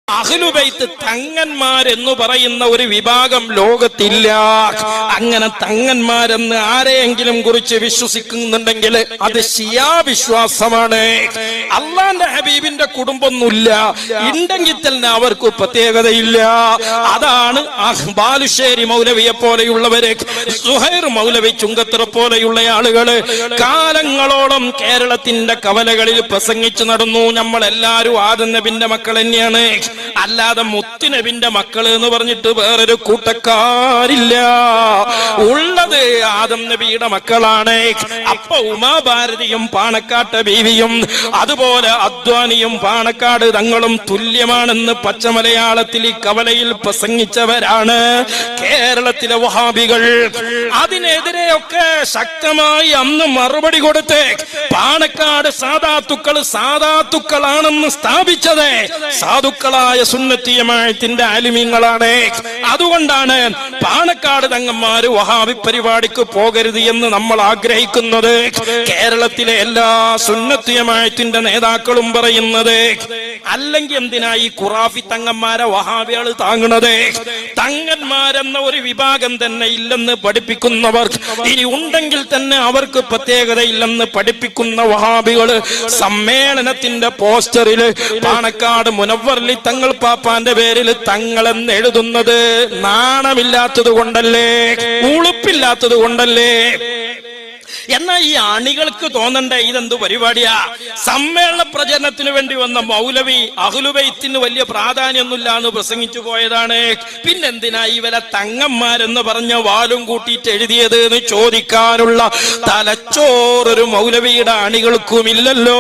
അഹ്ലുബൈത്ത് തങ്ങന്മാരെന്ന് പറയുന്ന ഒരു വിഭാഗം ലോകത്തില്ല അങ്ങനെ തങ്ങന്മാരെന്ന് ആരെയെങ്കിലും കുറിച്ച് വിശ്വസിക്കുന്നുണ്ടെങ്കിൽ അത് ഷിയാ വിശ്വാസമാണ് അള്ളാന്റെ ഹബീബിന്റെ കുടുംബമൊന്നുമില്ല ഉണ്ടെങ്കിൽ തന്നെ അവർക്ക് പ്രത്യേകതയില്ല അതാണ് അഹ് ബാലുശ്ശേരി മൗലവിയെ പോലെയുള്ളവര് സുഹൈർ മൗലവി ചുങ്കത്തറ പോലെയുള്ള ആളുകള് കാലങ്ങളോളം കേരളത്തിന്റെ കവലകളിൽ പ്രസംഗിച്ചു നടന്നു നമ്മൾ എല്ലാവരും ആദം നബിന്റെ മക്കൾ തന്നെയാണ് അല്ലാതെ മുത്തുനബിന്റെ മക്കൾ എന്ന് പറഞ്ഞിട്ട് വേറൊരു കൂട്ടക്കാരില്ല ഉള്ളത് ആദം നബിയുടെ മക്കളാണ് അപ്പൊ ഉമാഭാരതിയും പാണക്കാട്ട് ബീവിയും അതുപോലെ അദ്വാനിയും പാണക്കാട് തങ്ങളും തുല്യമാണെന്ന് പച്ചമലയാളത്തിൽ ഈ കവലയിൽ പ്രസംഗിച്ചവരാണ് കേരളത്തിലെ വഹാബികൾ അതിനെതിരെയൊക്കെ ശക്തമായി അന്ന് മറുപടി കൊടുത്ത് പാണക്കാട് സാധാത്തുക്കൾ സാധാത്തുക്കളാണെന്ന് സ്ഥാപിച്ചത് സാധുക്കളായ സുന്നത്തിയമായത്തിന്റെ ആലിമ്യങ്ങളാണ് അതുകൊണ്ടാണ് പാണക്കാട് തങ്ങന്മാര് വഹാബി പരിപാടിക്ക് പോകരുത് എന്ന് നമ്മൾ ആഗ്രഹിക്കുന്നത് കേരളത്തിലെ എല്ലാ സുന്നത്തിയമായത്തിന്റെ നേതാക്കളും പറയുന്നത് അല്ലെങ്കിൽ എന്തിനാ ഈ ഖുറാഫി തങ്ങന്മാരെ വഹാബികൾ താങ്ങുന്നത് തങ്ങന്മാരെന്ന ഒരു വിഭാഗം തന്നെ ഇല്ലെന്ന് പഠിപ്പിക്കുന്നവർ ഇനി ഉണ്ടെങ്കിൽ തന്നെ അവർക്ക് പ്രത്യേകതയില്ലെന്ന് പഠിപ്പിക്കുന്ന വഹാബികൾ സമ്മേളനത്തിന്റെ പോസ്റ്ററിൽ പാണക്കാട് മുനവ്വർലി തങ്ങൾ പാപ്പാന്റെ പേരിൽ തങ്ങളെന്ന് എഴുതുന്നത് നാണമില്ലാത്തത് കൊണ്ടല്ലേ ഉളുപ്പില്ലാത്തത് കൊണ്ടല്ലേ എന്നാ ഈ അണികൾക്ക് തോന്നണ്ടേ ഇതെന്ത് പരിപാടിയാ സമ്മേളന പ്രചരണത്തിന് വേണ്ടി വന്ന മൗലവി അഹുലുബൈത്തിന് വലിയ പ്രാധാന്യമൊന്നുമില്ല എന്ന് പ്രസംഗിച്ചു പോയതാണ് പിന്നെന്തിനാ ഇവരെ തങ്ങന്മാരെന്ന് പറഞ്ഞ വാലും കൂട്ടിയിട്ട് എഴുതിയത് എന്ന് ചോദിക്കാനുള്ള തലച്ചോറൊരു മൗലവിയുടെ അണികൾക്കുമില്ലല്ലോ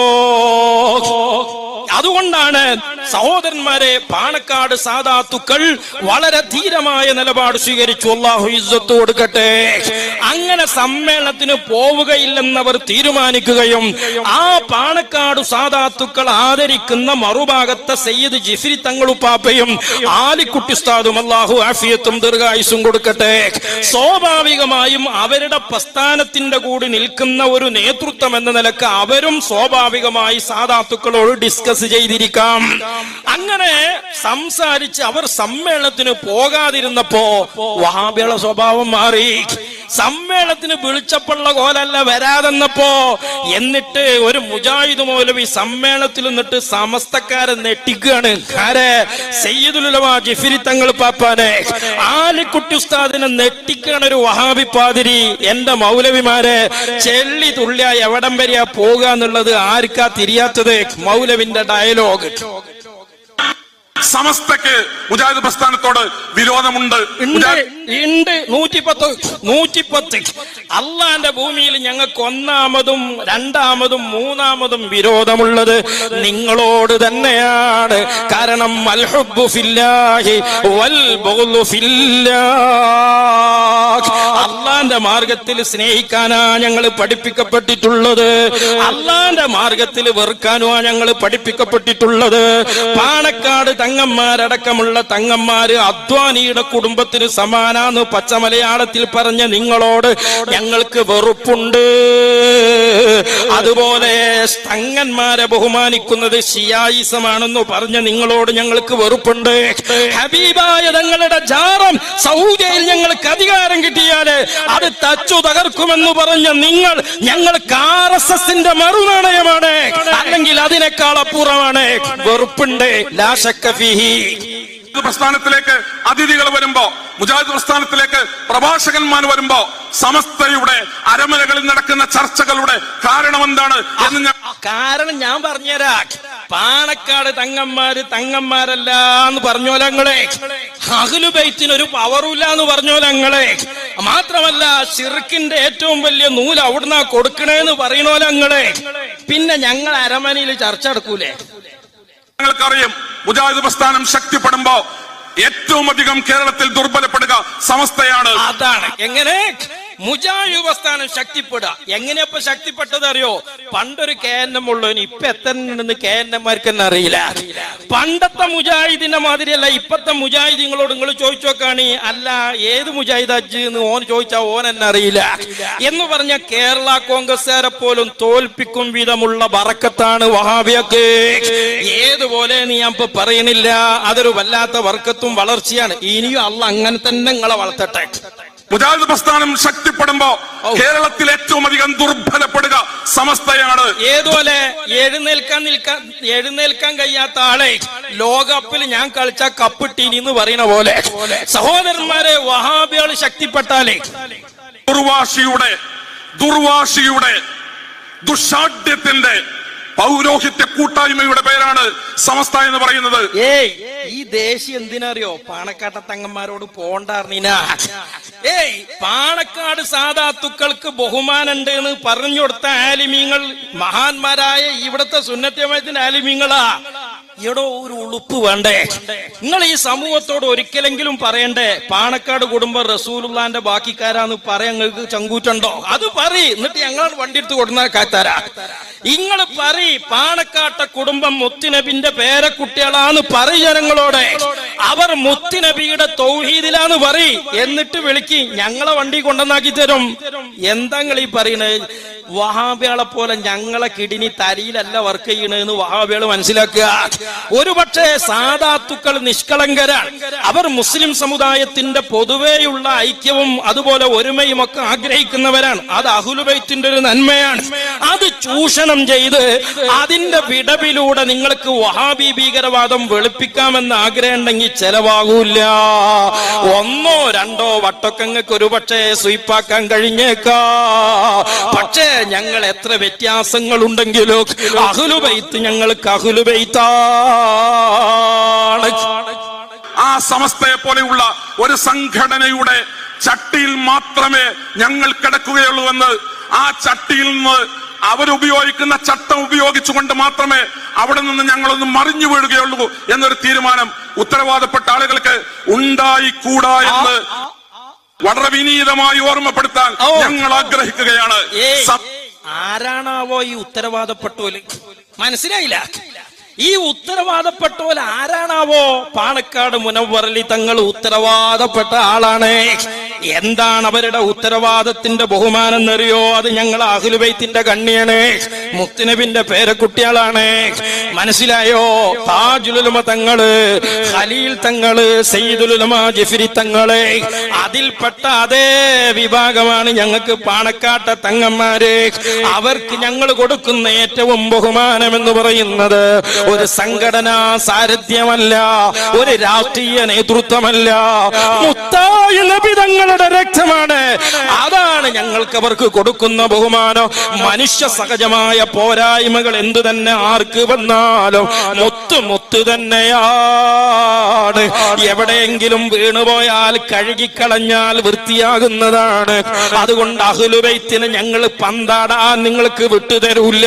അതുകൊണ്ടാണ് സഹോദരന്മാരെ പാണക്കാട് സാധാത്തുക്കൾ വളരെ ധീരമായ നിലപാട് സ്വീകരിച്ചു അള്ളാഹു ഇസ്സത്ത് കൊടുക്കട്ടെ അങ്ങനെ സമ്മേളനത്തിന് പോവുകയില്ലെന്നവർ തീരുമാനിക്കുകയും ആ പാണക്കാട് സാധാത്തുക്കൾ ആദരിക്കുന്ന മറുഭാഗത്തെ സയ്യിദ് ജിഫ്രി തങ്ങളുപ്പാപ്പയും ആലിക്കുട്ടി ഉസ്താദും അള്ളാഹു ആഫിയത്തും ദീർഘായുസും കൊടുക്കട്ടെ സ്വാഭാവികമായും അവരുടെ പ്രസ്ഥാനത്തിന്റെ കൂടി നിൽക്കുന്ന ഒരു നേതൃത്വം എന്ന നിലക്ക് അവരും സ്വാഭാവികമായി സാധാത്തുക്കളോട് ഡിസ്കസ് ചെയ്തിരിക്കാം അങ്ങനെ സംസാരിച്ച് അവർ സമ്മേളനത്തിന് പോകാതിരുന്നപ്പോ വഹാബിയുടെ സ്വഭാവം മാറി സമ്മേളനത്തിന് വിളിച്ചപ്പോഴുള്ള കോലല്ല വരാതെന്നപ്പോ എന്നിട്ട് ഒരു മുജാഹിദ് മൗലവി സമ്മേളനത്തിൽ നിന്നിട്ട് സമസ്തക്കാരെ നെട്ടിക്കുകയാണ് ആരെ സയ്യിദുലുലമ ജിഫിരി തങ്ങൾ പാപ്പാനെ ആലിക്കുട്ടി ഉസ്താദിനെ നെട്ടിക്കാണ് ഒരു വഹാബി പാതിരി എന്റെ മൗലവിമാരെ ചെള്ളി തുള്ളിയ എവിടം വരെയാ പോകുക എന്നുള്ളത് ആർക്കാ തിരിയാത്തത് മൗലവിന്റെ ഡയലോഗ് സമസ്തക്ക് മുജാഹിദ് പ്രസ്ഥാനത്തോട് വിരോധമുണ്ട് ഉണ്ട് മുജാഹിദ് ഉണ്ട് നൂറ്റിപ്പത്ത് നൂറ്റിപ്പത്ത് അള്ളാന്റെ ഭൂമിയിൽ ഞങ്ങൾക്ക് ഒന്നാമതും രണ്ടാമതും മൂന്നാമതും വിരോധമുള്ളത് നിങ്ങളോട് തന്നെയാണ് കാരണം അൽഹുബ്ബു ഫില്ലാഹി വൽ ബഗ്ളു ഫില്ലാഹ് അള്ളാന്റെ മാർഗത്തിൽ സ്നേഹിക്കാനാ ഞങ്ങൾ പഠിപ്പിക്കപ്പെട്ടിട്ടുള്ളത് അള്ളാന്റെ മാർഗത്തിൽ വെറുക്കാനുമാ ഞങ്ങൾ പഠിപ്പിക്കപ്പെട്ടിട്ടുള്ളത് പാണക്കാട് തങ്ങന്മാരടക്കമുള്ള തങ്ങന്മാര് അദ്വാനിയുടെ കുടുംബത്തിന് സമാനാന്ന് പച്ച മലയാളത്തിൽ പറഞ്ഞ നിങ്ങളോട് ഞങ്ങൾക്ക് വെറുപ്പുണ്ട് അതുപോലെ തങ്ങന്മാരെ ബഹുമാനിക്കുന്നത് ഷിയായിസമാണെന്ന് പറഞ്ഞ നിങ്ങളോട് ഞങ്ങൾക്ക് വെറുപ്പുണ്ട് ഹബീബായ തങ്ങളുടെ ജാറം സൗദിയിൽ ഞങ്ങൾക്ക് അധികാരം കിട്ടിയാല് അത് തച്ചു തകർക്കുമെന്ന് പറഞ്ഞ നിങ്ങൾ ഞങ്ങൾക്ക് ആർ എസ് എസിന്റെ മറുനാണയമാണ് അല്ലെങ്കിൽ അതിനേക്കാൾ അപ്പുറമാണ് വെറുപ്പുണ്ട് ലാശക്കഫിഹി പ്രസ്ഥാനത്തിലേക്ക് അതിഥികൾ വരുമ്പോ മുജാഹിദ് പ്രസ്ഥാനത്തിലേക്ക് പ്രഭാഷകന്മാർ വരുമ്പോ സമസ്തയുടെ അരമനകളിൽ നടക്കുന്ന ചർച്ചകളുടെ കാരണം എന്താണ് എന്ന് ഞാൻ കാരണം ഞാൻ പറഞ്ഞുതരാ പാണക്കാട് തങ്ങന്മാര് തങ്ങന്മാരല്ല എന്ന് പറഞ്ഞോല ഞങ്ങളെ അഖിലുബൈത്തിന് ഒരു പവറുമില്ല എന്ന് പറഞ്ഞോല ഞങ്ങളെ മാത്രമല്ല ഷിർക്കിന്റെ ഏറ്റവും വലിയ നൂല് അവിടുന്ന് കൊടുക്കണേന്ന് പറയണോല ഞങ്ങളെ പിന്നെ ഞങ്ങൾ അരമനയിൽ ചർച്ച നടക്കൂലേ ഞങ്ങൾക്കറിയാം മുജാഹിദ് പ്രസ്ഥാനം ശക്തിപ്പെടുമ്പോ ഏറ്റവും അധികം കേരളത്തിൽ ദുർബലപ്പെടുക സമസ്തയാണ് അതാണ് എങ്ങനെ മുജാഹിദ് പ്രസ്ഥാനം ശക്തിപ്പെടുക എങ്ങനെയപ്പോ ശക്തിപ്പെട്ടത് അറിയോ പണ്ടൊരു കെ എൻ എം ഉള്ളവന് ഇപ്പൊ എത്ര ഉണ്ടെന്ന് കെ എൻ എംമാർക്ക് തന്നെ അറിയില്ല പണ്ടത്തെ മുജാഹിദിന്റെ മാതിരിയല്ല ഇപ്പത്തെ മുജാഹിദിങ്ങളോട് നിങ്ങൾ ചോദിച്ചു നോക്കാണി അല്ല ഏത് മുജാഹിദ് അജ്ജ് എന്ന് ഓൻ ചോദിച്ചാ ഓൻ എന്നെ അറിയില്ല എന്ന് പറഞ്ഞ കേരള കോൺഗ്രസ്സുകാരെ പോലും തോൽപ്പിക്കും വിധമുള്ള ബറക്കത്താണ് വഹാബിയൊക്കെ ഏതുപോലെ നീ ഞാൻ ഇപ്പൊ പറയണില്ല അതൊരു വല്ലാത്ത വർക്കത്തും വളർച്ചയാണ് ഇനിയും അല്ല അങ്ങനെ തന്നെ നിങ്ങളെ വളർത്തട്ടെ മുജാഹിദ് പ്രസ്ഥാനം ശക്തിപ്പെടുമ്പോ കേരളത്തിൽ ഏറ്റവും അധികം ദുർബലപ്പെടുക സമസ്തയാണ് ഏതുപോലെ എഴുന്നേൽക്കാൻ നിൽക്കാൻ എഴുന്നേൽക്കാൻ കഴിയാത്ത ആളെ ലോകകപ്പിൽ ഞാൻ കളിച്ച കപ്പിട്ടീനി എന്ന് പറയുന്ന പോലെ സഹോദരന്മാരെ വഹാബികൾ ശക്തിപ്പെട്ടാലേ ദുർവാശിയുടെ ദുർവാശിയുടെ ദുഷാഢ്യത്തിന്റെ പൗരോഹിത്യ കൂട്ടായ്മയുടെ പേരാണ് സമസ്ത എന്ന് പറയുന്നത് ഏയ് ഈ ദേശീയ എന്തിനറിയോ പാണക്കാട്ട തങ്ങന്മാരോട് പോണ്ടാർന്നിന ഏയ് പാണക്കാട് സാധാത്തുക്കൾക്ക് ബഹുമാനുണ്ട് എന്ന് പറഞ്ഞു കൊടുത്ത ആലിമീങ്ങൾ മഹാന്മാരായ ഇവിടുത്തെ സുന്നത്യമയത്തിന്റെ ആലിമീങ്ങളാ എടോ ഒരു ഉളുപ്പ് വേണ്ടേ നിങ്ങൾ ഈ സമൂഹത്തോട് ഒരിക്കലെങ്കിലും പറയണ്ടേ പാണക്കാട് കുടുംബം റസൂലുള്ളാന്റെ ബാക്കിക്കാരാന്ന് പറയാൻ നിങ്ങൾക്ക് ചങ്കൂറ്റുണ്ടോ അത് പറ എന്നിട്ട് ഞങ്ങൾ വണ്ടി എടുത്ത് കൊടുന്ന കാത്താരാ നിങ്ങൾ പറ പാണക്കാട്ട കുടുംബം മുത്തുനബിന്റെ പേരക്കുട്ടികളാന്ന് പറ ജനങ്ങളോട് അവർ മുത്തുനബിയുടെ തൗഹീദിലാന്ന് പറ എന്നിട്ട് വിളിക്ക് ഞങ്ങളെ വണ്ടി കൊണ്ടുവന്നാക്കി തരും എന്താ നിങ്ങൾ ഈ പറയണത് വഹാബികളെ പോലെ ഞങ്ങളെ കിടിനി തരിയിലല്ല വർക്ക് ചെയ്യണെന്ന് വഹാബികൾ മനസ്സിലാക്കുക ഒരുപക്ഷെ സാധാത്തുക്കൾ നിഷ്കളങ്കരാണ് അവർ മുസ്ലിം സമുദായത്തിന്റെ പൊതുവെയുള്ള ഐക്യവും അതുപോലെ ഒരുമയും ഒക്കെ ആഗ്രഹിക്കുന്നവരാണ് അത് അഹുലുബൈത്തിന്റെ ഒരു നന്മയാണ് അത് ചൂഷണം ചെയ്ത് അതിന്റെ വിടവിലൂടെ നിങ്ങൾക്ക് വഹാബി ഭീകരവാദം വെളുപ്പിക്കാമെന്ന് ആഗ്രഹം ഉണ്ടെങ്കിൽ ചെലവാകൂല ഒന്നോ രണ്ടോ വട്ടൊക്കങ്ങൾക്ക് ഒരുപക്ഷെ സ്വീപ്പാക്കാൻ കഴിഞ്ഞേക്കാ പക്ഷേ ഞങ്ങൾ എത്ര വ്യത്യാസങ്ങൾ ഉണ്ടെങ്കിലും അഹുലുബൈത്ത് ഞങ്ങൾക്ക് അഹുലുബൈത്താണ് ആ സമസ്തയെ പോലെയുള്ള ഒരു സംഘടനയുടെ ചട്ടിയിൽ മാത്രമേ ഞങ്ങൾ കിടക്കുകയുള്ളൂ എന്ന് ആ ചട്ടിയിൽ നിന്ന് അവരുപയോഗിക്കുന്ന ചട്ടം ഉപയോഗിച്ചുകൊണ്ട് മാത്രമേ അവിടെ നിന്ന് ഞങ്ങളൊന്ന് മറിഞ്ഞു വീഴുകയുള്ളൂ എന്നൊരു തീരുമാനം ഉത്തരവാദപ്പെട്ട ആളുകൾക്ക് ഉണ്ടായിക്കൂടാ എന്ന് വളരെ വിനീതമായി ഓർമ്മപ്പെടുത്താൻ ഓ. ഞങ്ങൾ ആഗ്രഹിക്കുകയാണ് ഏയ്, സം- ആരാണാവോ ഈ ഉത്തരവാദപ്പെട്ടോല് മനസ്സിലായില്ല ഈ ഉത്തരവാദപ്പെട്ടോല് ആരാണാവോ പാണക്കാട് മുനവറലി തങ്ങൾ ഉത്തരവാദപ്പെട്ട ആളാണ് എന്താണ് അവരുടെ ഉത്തരവാദത്തിന്റെ ബഹുമാനം എന്നറിയോ അത് ഞങ്ങൾ അഖിലുബൈത്തിന്റെ കണ്ണിയാണ് മുത്തുനബിന്റെ പേരക്കുട്ടികളാണ് മനസ്സിലായോ താജുലുലമ തങ്ങള് ഖലീൽ തങ്ങള് സയ്യിദുലുലമ ജഫരി തങ്ങള് അതിൽപ്പെട്ട അതേ വിഭാഗമാണ് ഞങ്ങൾക്ക് പാണക്കാട്ട തങ്ങന്മാര് അവർക്ക് ഞങ്ങൾ കൊടുക്കുന്ന ഏറ്റവും ബഹുമാനം എന്ന് പറയുന്നത് ഒരു സംഘടനാ സാരഥ്യമല്ല ഒരു രാഷ്ട്രീയ നേതൃത്വമല്ല മുത്തായ നബി തങ്ങളുടെ രക്തമാണ് അതാണ് ഞങ്ങൾക്ക് അവർക്ക് കൊടുക്കുന്ന ബഹുമാനം മനുഷ്യ സഹജമായ പോരായ്മകൾ എന്തു തന്നെ ആർക്ക് വന്നാലും മുത്ത് മുത്ത് തന്നെയാണ് എവിടെയെങ്കിലും വീണുപോയാൽ കഴുകിക്കളഞ്ഞാൽ വൃത്തിയാകുന്നതാണ് അതുകൊണ്ട് അഹുലുബൈത്തിന് ഞങ്ങൾ പന്താടാൻ നിങ്ങൾക്ക് വിട്ടുതരൂല്ല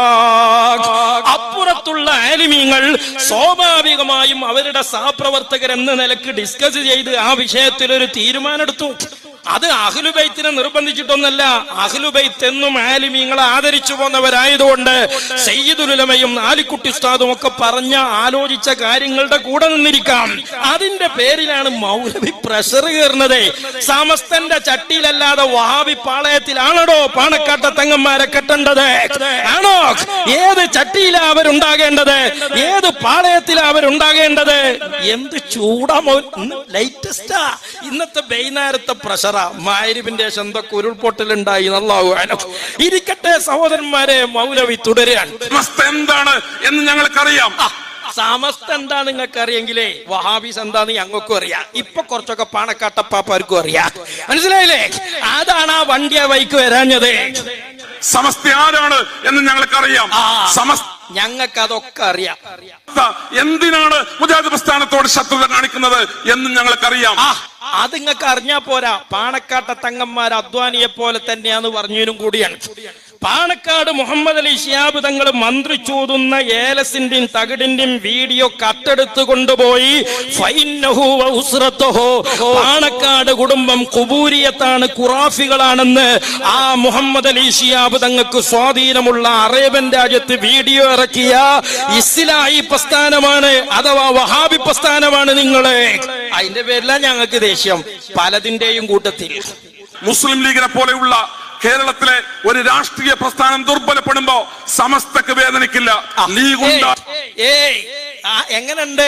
അപ്പുറത്തുള്ള ആലിമീങ്ങൾ സ്വാഭാവികമായും അവരുടെ സഹപ്രവർത്തകർ എന്ന നിലക്ക് ഡിസ്കസ് ചെയ്ത് ആ വിഷയത്തിൽ ഒരു തീരുമാനമെടുത്തു അത് അഹ്ലുബൈത്തിനെ നിർബന്ധിച്ചിട്ടൊന്നല്ല അഹ്ലുബൈത്ത് എന്നും ആലിമീങ്ങളെ ആദരിച്ചു പോന്നവരായതുകൊണ്ട് സയ്യിദുലമയും ആലിക്കുട്ടി ഉസ്താദും ഒക്കെ പറഞ്ഞ ആലോചിച്ച കാര്യങ്ങളുടെ കൂടെ നിന്നിരിക്കാം അതിന്റെ പേരിലാണ് മൗലവി പ്രഷർ കയറുന്നത് സമസ്തന്റെ ചട്ടിയിലല്ലാതെ വഹാബി പാളയത്തിലാണോ പാണക്കാട്ട തങ്ങന്മാരെ കെട്ടേണ്ടത് ആണോ ഏത് ചട്ടിയിലാ അവരുണ്ടാകേണ്ടത് ഏത് പാളയത്തിലാ അവരുണ്ടാകേണ്ടത് എന്ത് ചൂടാമോ ലേറ്റസ്റ്റാ ഇന്നത്തെ വൈകുന്നേരത്തെ പ്രഷറാ മാരിവിന്റെ ശേഷം എന്തൊക്കെ ഉരുൾപൊട്ടലുണ്ടായി നല്ലാവുവാനോ ഇരിക്കട്ടെ സഹോദരന്മാരെ മൗലവി തുടരാൻ സമസ്ത എന്താണ് എന്ന് ഞങ്ങൾക്കറിയാം ആ, സമസ്ത എന്താ നിങ്ങൾക്ക് അറിയെങ്കിലേ വഹാബീസ് എന്താന്ന് ഞങ്ങൾക്കും അറിയാം ഇപ്പൊ കുറച്ചൊക്കെ പാണക്കാട്ടപ്പാപ്പാർക്കും അറിയാം മനസ്സിലായില്ലേ അതാണ് ആ വണ്ടി ആ വൈക്ക് വരാഞ്ഞത് സമസ്ത ആരാണ് എന്ന് ഞങ്ങൾക്കറിയാം ആ. സമസ്ത ഞങ്ങൾക്ക് അതൊക്കെ അറിയാം എന്തിനാണ് മുജാഹിദ് പ്രസ്ഥാനത്തോട് ശത്രുത കാണിക്കുന്നത് എന്ന് ഞങ്ങൾക്കറിയാം ആ അത് നിങ്ങൾക്ക് അറിഞ്ഞാ പോരാ പാണക്കാട്ട തങ്ങന്മാർ അദ്വാനിയെ പോലെ തന്നെയാന്ന് പറഞ്ഞതിനും കൂടിയാണ് പാണക്കാട് മുഹമ്മദ് അലി ഷിയാബ് തങ്ങൾ മന്ത്രിച്ചൂതുന്ന ഏലസിന്റെയും തകിടിന്റെയും വീഡിയോ കട്ടെടുത്ത് കൊണ്ടുപോയി ഫൈന്നഹു വ ഉസ്റത്തുഹു. പാണക്കാട് കുടുംബം കുബൂരിയത്താണ് ഖുറാഫികളാണെന്ന് ആ മുഹമ്മദ് അലി ഷിയാബ് തങ്ങൾക്ക് സ്വാധീനമുള്ള അറേബ്യൻ രാജ്യത്ത് വീഡിയോ ഇറക്കിയ ഇസ്ലായി പ്രസ്ഥാനമാണ് അഥവാ വഹാബി പ്രസ്ഥാനമാണ് നിങ്ങള് അതിന്റെ പേരിലാണ് ഞങ്ങൾക്ക് ദേഷ്യം പലതിന്റെയും കൂട്ടത്തിൽ മുസ്ലിം ലീഗിനെ പോലെയുള്ള കേരളത്തിലെ ഒരു രാഷ്ട്രീയ പ്രസ്ഥാനം ദുർബലപ്പെടുമ്പോ സമസ്തക്ക് വേദനിക്കില്ല ലീഗ് ഉണ്ടാ ഏയ് ആ, എങ്ങനുണ്ട്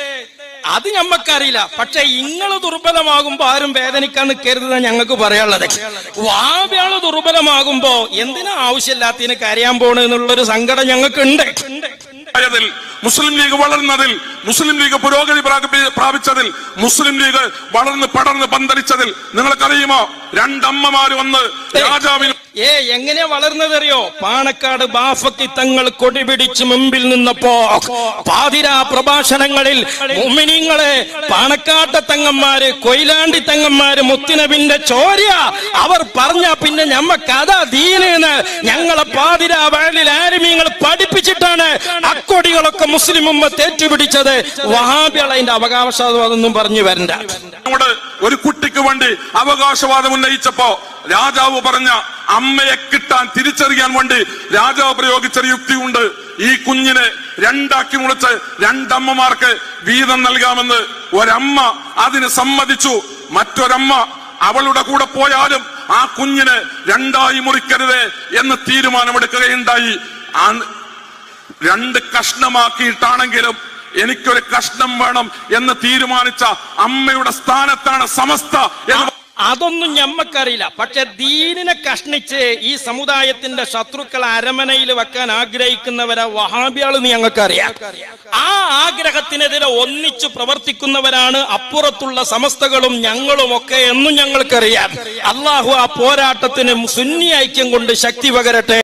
അത് ഞമ്മക്കറിയില്ല പക്ഷെ ഇങ്ങള് ദുർബലമാകുമ്പോ ആരും വേദനിക്കാൻ നിൽക്കരുത് ഞങ്ങൾക്ക് പറയാനുള്ളത് വാവ്യാള് ദുർബലമാകുമ്പോ എന്തിനാ ആവശ്യമില്ലാത്തതിന് കരയാൻ പോണെന്നുള്ളൊരു സങ്കടം ഞങ്ങൾക്ക് ഉണ്ട് ആയതിൽ മുസ്ലിം ലീഗ് വളർന്നതിൽ മുസ്ലിം ലീഗ് പുരോഗതി പ്രാപി- പ്രാപിച്ചതിൽ മുസ്ലിം ലീഗ് വളർന്ന് പടർന്ന് പന്തലിച്ചതിൽ നിങ്ങൾക്കറിയുമോ രണ്ടമ്മമാര് വന്ന് രാജാവിന് ഏ എങ്ങനെ വളർന്നതറിയോ പാണക്കാട് ബാഫക്കി തങ്ങൾ കൊടിപിടിച്ച് മുമ്പിൽ നിന്നപ്പോ പാതിരാ പ്രഭാഷണങ്ങളിൽ മുമിനിങ്ങളെ പാണക്കാട്ട തങ്ങന്മാര് കൊയിലാണ്ടി തങ്ങന്മാര് മുത്തിനബിന്റെ ചോര്യ അവർ പറഞ്ഞ പിന്നെ ഞമ്മക്ക് അതാ ദീനെന്ന് ഞങ്ങളെ പാതിരാ വയലിൽ ആരുമീങ്ങൾ പഠിപ്പിച്ചിട്ടാണ് അക്കൊടികളൊക്കെ മുസ്ലിം ഉമ്മത്ത് ഏറ്റുപിടിച്ചത് വഹാബികൾ അതിന്റെ അവകാശവാദമൊന്നും പറഞ്ഞു വരണ്ട നമ്മോട് ഒരു കുട്ടിക്ക് വേണ്ടി അവകാശവാദം ഉന്നയിച്ചപ്പോ രാജാവ് പറഞ്ഞ അമ്മയെ കിട്ടാൻ തിരിച്ചറിയാൻ വേണ്ടി രാജാവ് പ്രയോഗിച്ചൊരു യുക്തിയുണ്ട് ഈ കുഞ്ഞിനെ രണ്ടാക്കി മുറിച്ച് രണ്ടമ്മമാർക്ക് വീതം നൽകാമെന്ന് ഒരമ്മ അതിന് സമ്മതിച്ചു മറ്റൊരമ്മ അവളുടെ കൂടെ പോയാലും ആ കുഞ്ഞിനെ രണ്ടായി മുറിക്കരുത് എന്ന് തീരുമാനമെടുക്കുകയുണ്ടായി ആ രണ്ട് കഷ്ണമാക്കിയിട്ടാണെങ്കിലും എനിക്കൊരു കഷ്ണം വേണം എന്ന് തീരുമാനിച്ച അമ്മയുടെ സ്ഥാനത്താണ് സമസ്ത എന്ന് അതൊന്നും ഞമ്മക്കറിയില്ല പക്ഷെ ദീനിനെ കഷ്ണിച്ച് ഈ സമുദായത്തിന്റെ ശത്രുക്കളെ അരമനയിൽ വെക്കാൻ ആഗ്രഹിക്കുന്നവരെ വഹാബിയാളെന്ന് ഞങ്ങൾക്കറിയാം ആ ആഗ്രഹത്തിനെതിരെ ഒന്നിച്ചു പ്രവർത്തിക്കുന്നവരാണ് അപ്പുറത്തുള്ള സമസ്തകളും ഞങ്ങളും ഒക്കെ എന്നും ഞങ്ങൾക്കറിയാം അള്ളാഹു ആ പോരാട്ടത്തിന് സുന്നി ഐക്യം കൊണ്ട് ശക്തി പകരട്ടെ